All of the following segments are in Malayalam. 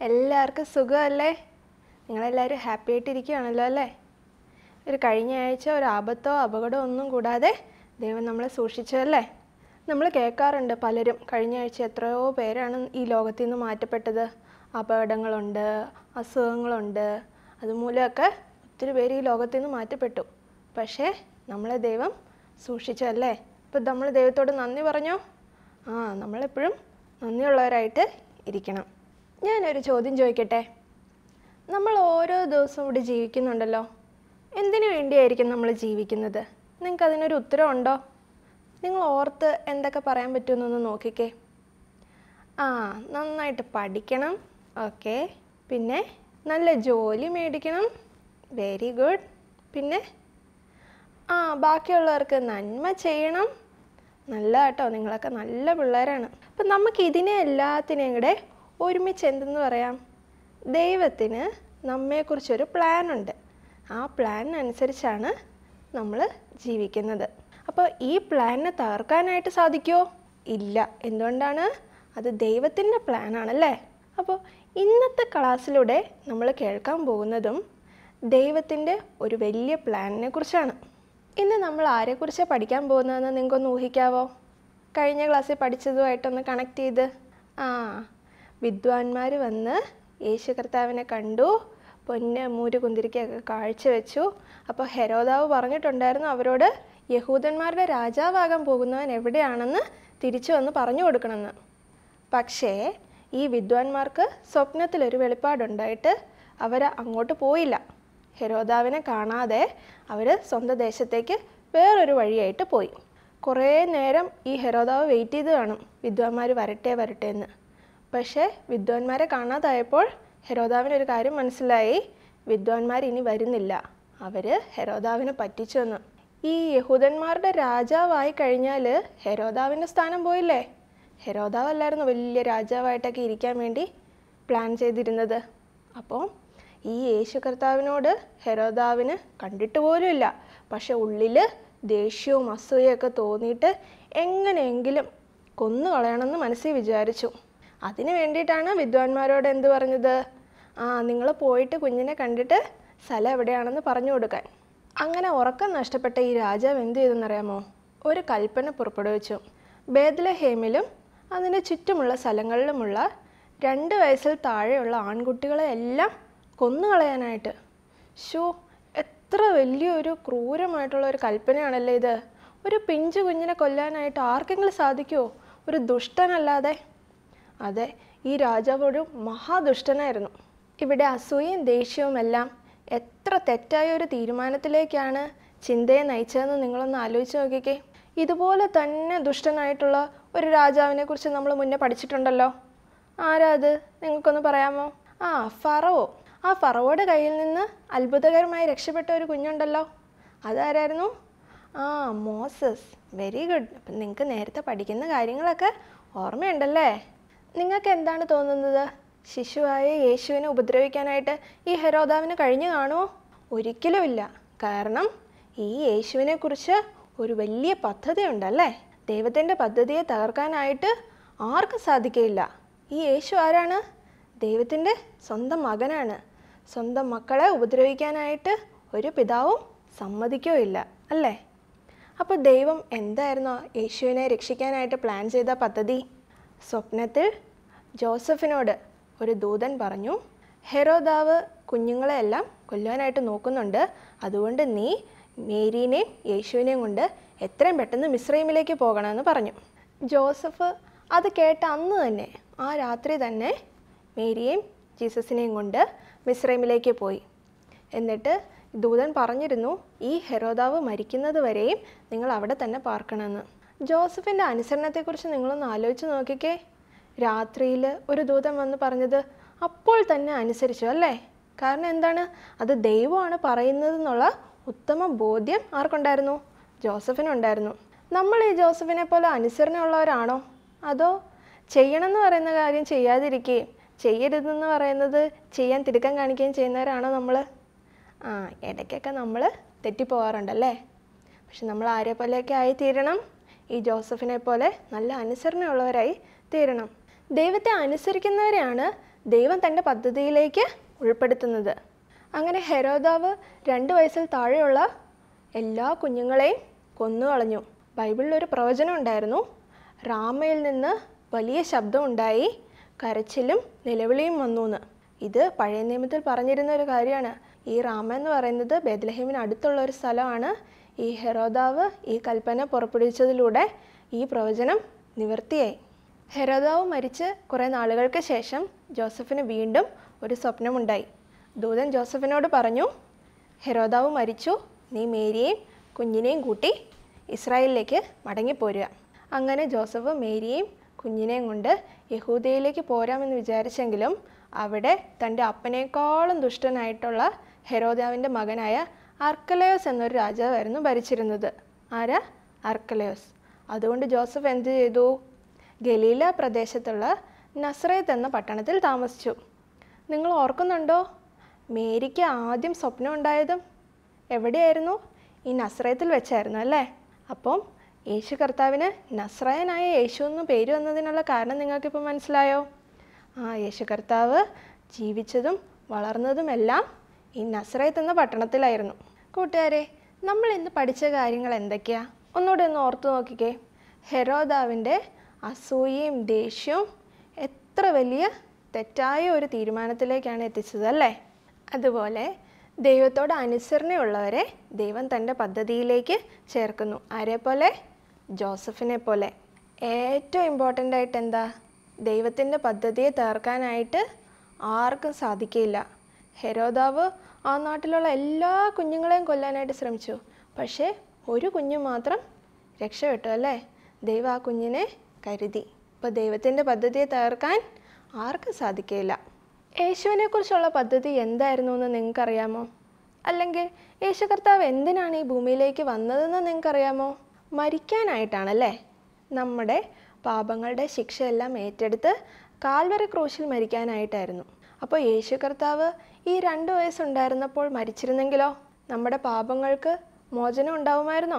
എല്ലാവർക്കും സുഖമല്ലേ നിങ്ങളെല്ലാവരും ഹാപ്പി ആയിട്ടിരിക്കുകയാണല്ലോ അല്ലേ ഒരു കഴിഞ്ഞ ആഴ്ച ഒരു ആപത്തോ അപകടമോ ഒന്നും കൂടാതെ ദൈവം നമ്മളെ സൂക്ഷിച്ചതല്ലേ നമ്മൾ കേൾക്കാറുണ്ട് പലരും കഴിഞ്ഞ ആഴ്ച എത്രയോ പേരാണ് ഈ ലോകത്തിൽ നിന്ന് മാറ്റപ്പെട്ടത് അപകടങ്ങളുണ്ട് അസുഖങ്ങളുണ്ട് അതുമൂലമൊക്കെ ഒത്തിരി പേര് ഈ ലോകത്തിൽ നിന്ന് മാറ്റപ്പെട്ടു പക്ഷേ നമ്മളെ ദൈവം സൂക്ഷിച്ചതല്ലേ ഇപ്പം നമ്മൾ ദൈവത്തോട് നന്ദി പറഞ്ഞോ ആ നമ്മളെപ്പോഴും നന്ദിയുള്ളവരായിട്ട് ഇരിക്കണം ഞാനൊരു ചോദ്യം ചോദിക്കട്ടെ നമ്മൾ ഓരോ ദിവസവും ഇവിടെ ജീവിക്കുന്നുണ്ടല്ലോ എന്തിനു വേണ്ടിയായിരിക്കും നമ്മൾ ജീവിക്കുന്നത് നിങ്ങൾക്ക് അതിനൊരു ഉത്തരവുണ്ടോ നിങ്ങൾ ഓർത്ത് എന്തൊക്കെ പറയാൻ പറ്റുമെന്നൊന്ന് നോക്കിക്കേ ആ നന്നായിട്ട് പഠിക്കണം ഓക്കെ പിന്നെ നല്ല ജോലി മേടിക്കണം വെരി ഗുഡ് പിന്നെ ആ ബാക്കിയുള്ളവർക്ക് നന്മ ചെയ്യണം നല്ല കേട്ടോ നിങ്ങളൊക്കെ നല്ല പിള്ളേരാണ് അപ്പം നമുക്ക് ഇതിനെ എല്ലാത്തിനെയും കൂടെ ഒരുമിച്ച് എന്തെന്ന് പറയാം ദൈവത്തിന് നമ്മെക്കുറിച്ചൊരു പ്ലാൻ ഉണ്ട് ആ പ്ലാനിനനുസരിച്ചാണ് നമ്മൾ ജീവിക്കുന്നത് അപ്പോൾ ഈ പ്ലാനിനെ തകർക്കാനായിട്ട് സാധിക്കുമോ ഇല്ല എന്തുകൊണ്ടാണ് അത് ദൈവത്തിൻ്റെ പ്ലാനാണല്ലേ അപ്പോൾ ഇന്നത്തെ ക്ലാസ്സിലൂടെ നമ്മൾ കേൾക്കാൻ പോകുന്നതും ദൈവത്തിൻ്റെ ഒരു വലിയ പ്ലാനിനെ കുറിച്ചാണ് ഇന്ന് നമ്മൾ ആരെക്കുറിച്ചാണ് പഠിക്കാൻ പോകുന്നതെന്ന് നിങ്ങൾക്കൊന്ന് ഊഹിക്കാവോ കഴിഞ്ഞ ക്ലാസ്സിൽ പഠിച്ചതുമായിട്ടൊന്ന് കണക്ട് ചെയ്ത് ആ വിദ്വാൻമാർ വന്ന് യേശു കർത്താവിനെ കണ്ടു പൊന്ന് മൂര് കുന്തിരിക്കൊക്കെ കാഴ്ചവെച്ചു അപ്പോൾ ഹെരോദാവ് പറഞ്ഞിട്ടുണ്ടായിരുന്നു അവരോട് യഹൂദന്മാരുടെ രാജാവാകാൻ പോകുന്നവൻ എവിടെയാണെന്ന് തിരിച്ചു വന്ന് പറഞ്ഞു കൊടുക്കണമെന്ന് പക്ഷേ ഈ വിദ്വാൻമാർക്ക് സ്വപ്നത്തിലൊരു വെളിപ്പാടുണ്ടായിട്ട് അവർ അങ്ങോട്ട് പോയില്ല ഹെരോദാവിനെ കാണാതെ അവർ സ്വന്തം ദേശത്തേക്ക് വേറൊരു വഴിയായിട്ട് പോയി കുറേ നേരം ഈ ഹെരോദാവ് വെയിറ്റ് ചെയ്ത് കാണും വിദ്വാൻമാർ വരട്ടെ വരട്ടെ എന്ന് പക്ഷേ വിദ്വാൻമാരെ കാണാതായപ്പോൾ ഹെരോദാവിനൊരു കാര്യം മനസ്സിലായി വിദ്വാൻമാർ ഇനി വരുന്നില്ല അവർ ഹെരോദാവിനെ പറ്റിച്ചു എന്ന് ഈ യഹൂദന്മാരുടെ രാജാവായി കഴിഞ്ഞാൽ ഹെരോദാവിൻ്റെ സ്ഥാനം പോയില്ലേ ഹെരോദാവ് അല്ലായിരുന്നു വലിയ രാജാവായിട്ടൊക്കെ ഇരിക്കാൻ വേണ്ടി പ്ലാൻ ചെയ്തിരുന്നത് അപ്പോൾ ഈ യേശു കർത്താവിനോട് ഹെരോദാവിന് കണ്ടിട്ട് പോലുമില്ല പക്ഷെ ഉള്ളിൽ ദേഷ്യവും അസൂയൊക്കെ തോന്നിയിട്ട് എങ്ങനെയെങ്കിലും കൊന്നു കളയണമെന്ന് മനസ്സിൽ വിചാരിച്ചു അതിന് വേണ്ടിയിട്ടാണ് വിദ്വാൻമാരോട് എന്ത് പറഞ്ഞത് ആ നിങ്ങൾ പോയിട്ട് കുഞ്ഞിനെ കണ്ടിട്ട് സ്ഥലം എവിടെയാണെന്ന് പറഞ്ഞു കൊടുക്കാൻ അങ്ങനെ ഉറക്കം നഷ്ടപ്പെട്ട ഈ രാജാവ് എന്ത് ചെയ്തെന്നറിയാമോ ഒരു കൽപ്പന പുറപ്പെടുവിച്ചു ബേദ്ലഹേമിലും അതിന് ചുറ്റുമുള്ള സ്ഥലങ്ങളിലുമുള്ള രണ്ട് വയസ്സിൽ താഴെയുള്ള ആൺകുട്ടികളെ എല്ലാം കൊന്നുകളയാനായിട്ട് ഷോ എത്ര വലിയൊരു ക്രൂരമായിട്ടുള്ള ഒരു കൽപ്പനയാണല്ലേ ഇത് ഒരു പിഞ്ചു കുഞ്ഞിനെ കൊല്ലാനായിട്ട് ആർക്കെങ്കിലും സാധിക്കുമോ ഒരു ദുഷ്ടനല്ലാതെ അതെ ഈ രാജാവ് ഒരു മഹാദുഷ്ടനായിരുന്നു ഇവിടെ അസൂയയും ദേഷ്യവും എല്ലാം എത്ര തെറ്റായ ഒരു തീരുമാനത്തിലേക്കാണ് ചിന്തയെ നയിച്ചതെന്ന് നിങ്ങളൊന്ന് ആലോചിച്ച് നോക്കിക്കേ ഇതുപോലെ തന്നെ ദുഷ്ടനായിട്ടുള്ള ഒരു രാജാവിനെ കുറിച്ച് നമ്മൾ മുന്നേ പഠിച്ചിട്ടുണ്ടല്ലോ ആരാ അത് നിങ്ങൾക്കൊന്ന് പറയാമോ ആ ഫറവോ ആ ഫറവോയുടെ കയ്യിൽ നിന്ന് അത്ഭുതകരമായി രക്ഷപ്പെട്ട ഒരു കുഞ്ഞുണ്ടല്ലോ അതാരായിരുന്നു ആ മോസസ് വെരി ഗുഡ് അപ്പം നിങ്ങൾക്ക് നേരത്തെ പഠിക്കുന്ന കാര്യങ്ങളൊക്കെ ഓർമ്മയുണ്ടല്ലേ നിങ്ങൾക്ക് എന്താണ് തോന്നുന്നത് ശിശുവായ യേശുവിനെ ഉപദ്രവിക്കാനായിട്ട് ഈ ഹെരോദാവിന് കഴിഞ്ഞു കാണുമോ ഒരിക്കലുമില്ല കാരണം ഈ യേശുവിനെ കുറിച്ച് ഒരു വലിയ പദ്ധതി ഉണ്ടല്ലേ ദൈവത്തിൻ്റെ പദ്ധതിയെ തകർക്കാനായിട്ട് ആർക്കും സാധിക്കില്ല ഈ യേശു ആരാണ് ദൈവത്തിൻ്റെ സ്വന്തം മകനാണ് സ്വന്തം മക്കളെ ഉപദ്രവിക്കാനായിട്ട് ഒരു പിതാവും സമ്മതിക്കുകയില്ല അല്ലേ അപ്പോൾ ദൈവം എന്തായിരുന്നു യേശുവിനെ രക്ഷിക്കാനായിട്ട് പ്ലാൻ ചെയ്ത പദ്ധതി സ്വപ്നത്തിൽ ജോസഫിനോട് ഒരു ദൂതൻ പറഞ്ഞു ഹെരോദാവ് കുഞ്ഞുങ്ങളെയെല്ലാം കൊല്ലാനായിട്ട് നോക്കുന്നുണ്ട് അതുകൊണ്ട് നീ മേരീനെയും യേശുവിനെയും കൊണ്ട് എത്രയും പെട്ടെന്ന് മിസ്രൈമിലേക്ക് പോകണമെന്ന് പറഞ്ഞു ജോസഫ് അത് കേട്ട അന്ന് തന്നെ ആ രാത്രി തന്നെ മേരിയെയും ജീസസിനെയും കൊണ്ട് മിസ്രൈമിലേക്ക് പോയി എന്നിട്ട് ദൂതൻ പറഞ്ഞിരുന്നു ഈ ഹെരോദാവ് മരിക്കുന്നത് വരെയും നിങ്ങൾ അവിടെ തന്നെ പാർക്കണമെന്ന് ജോസഫിൻ്റെ അനുസരണത്തെക്കുറിച്ച് നിങ്ങളൊന്ന് ആലോചിച്ച് നോക്കിക്കേ രാത്രിയിൽ ഒരു ദൂതൻ വന്ന് പറഞ്ഞത് അപ്പോൾ തന്നെ അനുസരിച്ചു അല്ലേ കാരണം എന്താണ് അത് ദൈവമാണ് പറയുന്നതെന്നുള്ള ഉത്തമ ബോധ്യം ആർക്കുണ്ടായിരുന്നു ജോസഫിനുണ്ടായിരുന്നു നമ്മൾ ഈ ജോസഫിനെ പോലെ അനുസരണമുള്ളവരാണോ അതോ ചെയ്യണമെന്ന് പറയുന്ന കാര്യം ചെയ്യാതിരിക്കുകയും ചെയ്യരുതെന്ന് പറയുന്നത് ചെയ്യാൻ തിടുക്കം കാണിക്കുകയും ചെയ്യുന്നവരാണോ നമ്മൾ ആ ഇടയ്ക്കൊക്കെ നമ്മൾ തെറ്റിപ്പോകാറുണ്ടല്ലേ പക്ഷെ നമ്മൾ ആരെ പോലെയൊക്കെ ആയി തീരണം ഈ ജോസഫിനെ പോലെ നല്ല അനുസരണയുള്ളവരായി തീരണം ദൈവത്തെ അനുസരിക്കുന്നവരെയാണ് ദൈവം തൻ്റെ പദ്ധതിയിലേക്ക് ഉൾപ്പെടുത്തുന്നത് അങ്ങനെ ഹെരോദാവ് രണ്ട് വയസ്സിൽ താഴെയുള്ള എല്ലാ കുഞ്ഞുങ്ങളെയും കൊന്നുകളഞ്ഞു ബൈബിളിൽ ഒരു പ്രവചനം ഉണ്ടായിരുന്നു റാമയിൽ നിന്ന് വലിയ ശബ്ദം ഉണ്ടായി കരച്ചിലും നിലവിളിയും വന്നു എന്ന് ഇത് പഴയ നിയമത്തിൽ പറഞ്ഞിരുന്ന ഒരു കാര്യമാണ് ഈ റാമ എന്ന് പറയുന്നത് ബേദ്ലഹേമിന് അടുത്തുള്ള ഒരു സ്ഥലമാണ് ഈ ഹെരോദാവ് ഈ കൽപ്പന പുറപ്പെടുവിച്ചതിലൂടെ ഈ പ്രവചനം നിവർത്തിയായി ഹെരോദാവ് മരിച്ച് കുറേ നാളുകൾക്ക് ശേഷം ജോസഫിന് വീണ്ടും ഒരു സ്വപ്നമുണ്ടായി ദൂതൻ ജോസഫിനോട് പറഞ്ഞു ഹെരോദാവ് മരിച്ചു നീ മേരിയെയും കുഞ്ഞിനെയും കൂട്ടി ഇസ്രായേലിലേക്ക് മടങ്ങിപ്പോരുക അങ്ങനെ ജോസഫ് മേരിയെയും കുഞ്ഞിനെയും കൊണ്ട് യഹൂദയിലേക്ക് പോരാമെന്ന് വിചാരിച്ചെങ്കിലും അവിടെ തൻ്റെ അപ്പനേക്കാളും ദുഷ്ടനായിട്ടുള്ള ഹെരോദാവിൻ്റെ മകനായ അർക്കലയോസ് എന്നൊരു രാജാവായിരുന്നു ഭരിച്ചിരുന്നത് ആരാ അർക്കലയോസ് അതുകൊണ്ട് ജോസഫ് എന്ത് ചെയ്തു ഗലീല പ്രദേശത്തുള്ള നസ്രയത്ത് എന്ന പട്ടണത്തിൽ താമസിച്ചു നിങ്ങൾ ഓർക്കുന്നുണ്ടോ മേരിക്ക് ആദ്യം സ്വപ്നം ഉണ്ടായതും എവിടെയായിരുന്നു ഈ നസ്രയത്തിൽ വെച്ചായിരുന്നു അല്ലേ അപ്പം യേശു കർത്താവിന് നസ്രയനായ യേശു എന്ന് പേര് വന്നതിനുള്ള കാരണം നിങ്ങൾക്കിപ്പോൾ മനസ്സിലായോ ആ യേശു കർത്താവ് ജീവിച്ചതും വളർന്നതുമെല്ലാം ഈ നസ്രയത്ത് എന്ന പട്ടണത്തിലായിരുന്നു കൂട്ടുകാരെ നമ്മൾ ഇന്ന് പഠിച്ച കാര്യങ്ങൾ എന്തൊക്കെയാ ഒന്നുകൂടെ ഒന്ന് ഓർത്തു നോക്കിക്കേ ഹെരോദാവിൻ്റെ അസൂയയും ദേഷ്യവും എത്ര വലിയ തെറ്റായ ഒരു തീരുമാനത്തിലേക്കാണ് എത്തിച്ചത് അല്ലേ അതുപോലെ ദൈവത്തോട് അനുസരണയുള്ളവരെ ദൈവം തൻ്റെ പദ്ധതിയിലേക്ക് ചേർക്കുന്നു ആരെ പോലെ ജോസഫിനെ പോലെ ഏറ്റവും ഇമ്പോർട്ടൻ്റ് ആയിട്ട് എന്താ ദൈവത്തിൻ്റെ പദ്ധതിയെ തീർക്കാനായിട്ട് ആർക്കും സാധിക്കില്ല ഹെരോദാവ് ആ നാട്ടിലുള്ള എല്ലാ കുഞ്ഞുങ്ങളെയും കൊല്ലാനായിട്ട് ശ്രമിച്ചു പക്ഷേ ഒരു കുഞ്ഞു മാത്രം രക്ഷപ്പെട്ടു അല്ലേ ദൈവം ആ കുഞ്ഞിനെ കരുതി അപ്പോൾ ദൈവത്തിൻ്റെ പദ്ധതിയെ തകർക്കാൻ ആർക്കും സാധിക്കില്ല യേശുവിനെ കുറിച്ചുള്ള പദ്ധതി എന്തായിരുന്നു എന്ന് നിങ്ങൾക്കറിയാമോ അല്ലെങ്കിൽ യേശു കർത്താവ് എന്തിനാണ് ഈ ഭൂമിയിലേക്ക് വന്നതെന്ന് നിങ്ങൾക്കറിയാമോ മരിക്കാനായിട്ടാണല്ലേ നമ്മുടെ പാപങ്ങളുടെ ശിക്ഷയെല്ലാം ഏറ്റെടുത്ത് കാൽവറി ക്രൂശിൽ മരിക്കാനായിട്ടായിരുന്നു അപ്പോൾ യേശു കർത്താവ് ഈ രണ്ട് വയസ്സുണ്ടായിരുന്നപ്പോൾ മരിച്ചിരുന്നെങ്കിലോ നമ്മുടെ പാപങ്ങൾക്ക് മോചനം ഉണ്ടാവുമായിരുന്നോ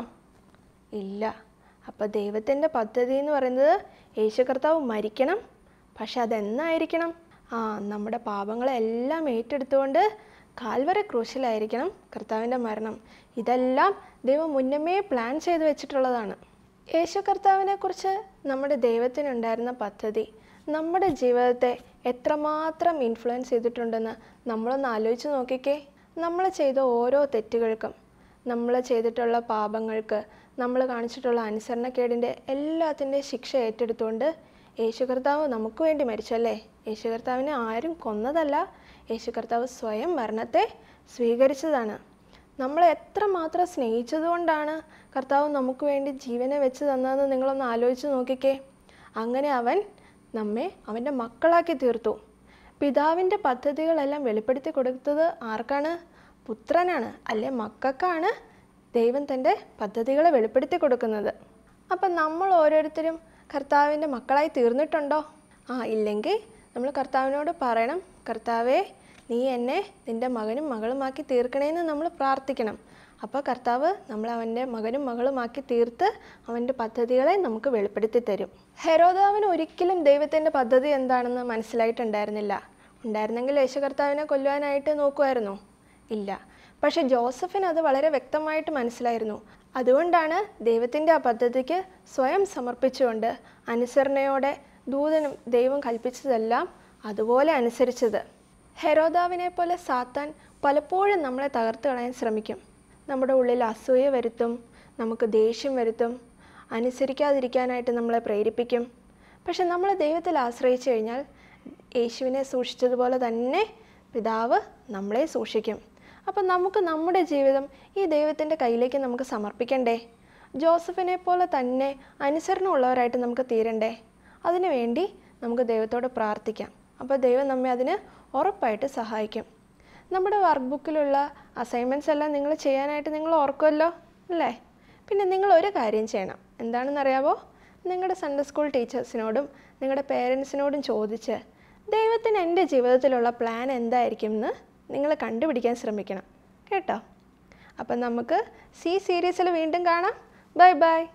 ഇല്ല അപ്പോൾ ദൈവത്തിൻ്റെ പദ്ധതി എന്ന് പറയുന്നത് യേശു കർത്താവ് മരിക്കണം പക്ഷെ അതെന്നായിരിക്കണം ആ നമ്മുടെ പാപങ്ങളെല്ലാം ഏറ്റെടുത്തുകൊണ്ട് കാൽവര ക്രൂശിലായിരിക്കണം കർത്താവിൻ്റെ മരണം ഇതെല്ലാം ദൈവം മുന്നമേ പ്ലാൻ ചെയ്ത് വെച്ചിട്ടുള്ളതാണ് യേശു കർത്താവിനെക്കുറിച്ച് നമ്മുടെ ദൈവത്തിനുണ്ടായിരുന്ന പദ്ധതി നമ്മുടെ ജീവിതത്തെ എത്രമാത്രം ഇൻഫ്ലുവൻസ് ചെയ്തിട്ടുണ്ടെന്ന് നമ്മളൊന്ന് ആലോചിച്ച് നോക്കിക്കേ നമ്മൾ ചെയ്ത ഓരോ തെറ്റുകൾക്കും നമ്മൾ ചെയ്തിട്ടുള്ള പാപങ്ങൾക്ക് നമ്മൾ കാണിച്ചിട്ടുള്ള അനുസരണക്കേടിൻ്റെ എല്ലാത്തിൻ്റെ ശിക്ഷ ഏറ്റെടുത്തുകൊണ്ട് യേശു കർത്താവ് നമുക്ക് വേണ്ടി മരിച്ചല്ലേ യേശു കർത്താവിനെ ആരും കൊന്നതല്ല യേശു കർത്താവ് സ്വയം മരണത്തെ സ്വീകരിച്ചതാണ് നമ്മളെ എത്രമാത്രം സ്നേഹിച്ചതുകൊണ്ടാണ് കർത്താവ് നമുക്ക് വേണ്ടി ജീവനെ വെച്ച് തന്നതെന്ന് നിങ്ങളൊന്ന് ആലോചിച്ച് നോക്കിക്കേ അങ്ങനെ അവൻ നമ്മെ അവൻ്റെ മക്കളാക്കി തീർത്തു പിതാവിൻ്റെ പദ്ധതികളെല്ലാം വെളിപ്പെടുത്തി കൊടുത്തത് ആർക്കാണ് പുത്രനാണ് അല്ലെ മക്കൾക്കാണ് ദൈവം തൻ്റെ പദ്ധതികളെ വെളിപ്പെടുത്തി കൊടുക്കുന്നത് അപ്പം നമ്മൾ ഓരോരുത്തരും കർത്താവിൻ്റെ മക്കളായി തീർന്നിട്ടുണ്ടോ ആ ഇല്ലെങ്കിൽ നമ്മൾ കർത്താവിനോട് പറയണം കർത്താവേ നീ എന്നെ നിൻ്റെ മകനും മകളുമാക്കി തീർക്കണേന്ന് നമ്മൾ പ്രാർത്ഥിക്കണം അപ്പോൾ കർത്താവ് നമ്മൾ അവൻ്റെ മകനും മകളുമാക്കി തീർത്ത് അവൻ്റെ പദ്ധതികളെ നമുക്ക് വെളിപ്പെടുത്തി തരും ഹെരോദാവിന് ഒരിക്കലും ദൈവത്തിൻ്റെ പദ്ധതി എന്താണെന്ന് മനസ്സിലായിട്ടുണ്ടായിരുന്നില്ല ഉണ്ടായിരുന്നെങ്കിൽ യേശു കർത്താവിനെ കൊല്ലുവാനായിട്ട് നോക്കുമായിരുന്നോ ഇല്ല പക്ഷെ ജോസഫിന് അത് വളരെ വ്യക്തമായിട്ട് മനസ്സിലായിരുന്നു അതുകൊണ്ടാണ് ദൈവത്തിൻ്റെ ആ പദ്ധതിക്ക് സ്വയം സമർപ്പിച്ചുകൊണ്ട് അനുസരണയോടെ ദൂതനും ദൈവം കൽപ്പിച്ചതെല്ലാം അതുപോലെ അനുസരിച്ചത് ഹെരോദാവിനെ പോലെ സാത്താൻ പലപ്പോഴും നമ്മളെ തകർത്ത് കളയാൻ ശ്രമിക്കും നമ്മുടെ ഉള്ളിൽ അസൂയ വരുത്തും നമുക്ക് ദേഷ്യം വരുത്തും അനുസരിക്കാതിരിക്കാനായിട്ട് നമ്മളെ പ്രേരിപ്പിക്കും പക്ഷെ നമ്മൾ ദൈവത്തിൽ ആശ്രയിച്ചു കഴിഞ്ഞാൽ യേശുവിനെ സൂക്ഷിച്ചതുപോലെ തന്നെ പിതാവ് നമ്മളെ സൂക്ഷിക്കും അപ്പം നമുക്ക് നമ്മുടെ ജീവിതം ഈ ദൈവത്തിൻ്റെ കയ്യിലേക്ക് നമുക്ക് സമർപ്പിക്കണ്ടേ ജോസഫിനെ പോലെ തന്നെ അനുസരണമുള്ളവരായിട്ട് നമുക്ക് തീരണ്ടേ അതിനുവേണ്ടി നമുക്ക് ദൈവത്തോട് പ്രാർത്ഥിക്കാം അപ്പോൾ ദൈവം നമ്മെ അതിന് ഉറപ്പായിട്ട് സഹായിക്കും നമ്മുടെ വർക്ക് ബുക്കിലുള്ള അസൈൻമെൻറ്റ്സ് എല്ലാം നിങ്ങൾ ചെയ്യാനായിട്ട് നിങ്ങൾ ഓർക്കുമല്ലോ അല്ലേ പിന്നെ നിങ്ങൾ ഒരു കാര്യം ചെയ്യണം എന്താണെന്നറിയാവോ നിങ്ങളുടെ സൺഡേ സ്കൂൾ ടീച്ചേഴ്സിനോടും നിങ്ങളുടെ പേരൻസിനോടും ചോദിച്ച് ദൈവത്തിന് എൻ്റെ ജീവിതത്തിലുള്ള പ്ലാൻ എന്തായിരിക്കും എന്ന് നിങ്ങൾ കണ്ടുപിടിക്കാൻ ശ്രമിക്കണം കേട്ടോ അപ്പം നമുക്ക് സി സീരീസിൽ വീണ്ടും കാണാം ബൈ ബൈ